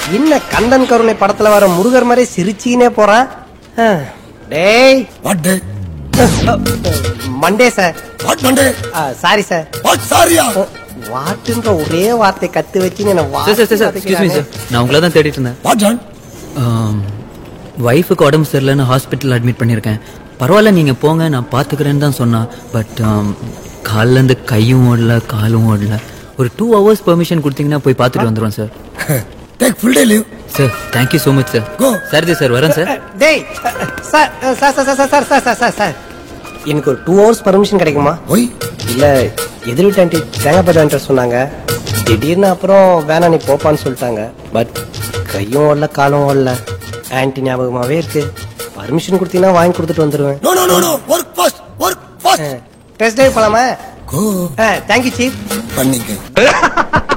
என்ன கந்தன் கருணை படத்துல வர முருகர் மாதிரி சிரிச்சினே போறான் ஆ, டேய் what day Monday sir what Monday sorry sir what சாரியா வாட்டுன்ற ஒரே வார்த்தை கத்து வச்சு என்ன sir sir sir sir excuse me sir நான் உங்களை தான் தேடிட்டு இருந்தேன் வாட் ஜான் ஒய்ஃபுக்கு உடம்பு சரியில்லைன்னு ஹாஸ்பிட்டல் அட்மிட் பண்ணியிருக்கேன் பரவாயில்ல நீங்கள் போங்க நான் பார்த்துக்கிறேன்னு தான் சொன்னான் பட் கால்லேருந்து கையும் ஓடல காலும் ஓடல ஒரு டூ ஹவர்ஸ் பெர்மிஷன் கொடுத்தீங்கன்னா போய் பார்த்துட்டு வந்துடுவோம் sir take full day leave sir thank you so much sir Go. Sir sir வரேன் சார் டேய் sir sir sir sir sir sir sir sir sir எனக்கு ஒரு டூ ஹவர்ஸ் பர்மிஷன் கிடைக்குமா ஒய் இல்ல எதிர் வீட்டு ஆண்டி தேங்காய் பாட்டு வாங்கிட்டு வர சொன்னாங்க திடீர்னு அப்புறம் வேணாம் நீ போப்பான்னு சொல்லிட்டாங்க பட் கையும் ஓடல காலும் ஓடல ஆன்டி ஞாபகமாவே இருக்கு பர்மிஷன் கொடுத்தீங்கன்னா வாங்கி கொடுத்துட்டு வந்துருவேன் no no no no work fast work fast test drive போலாமா கோ தேங்க்யூ சீஃப் பண்ணிக்க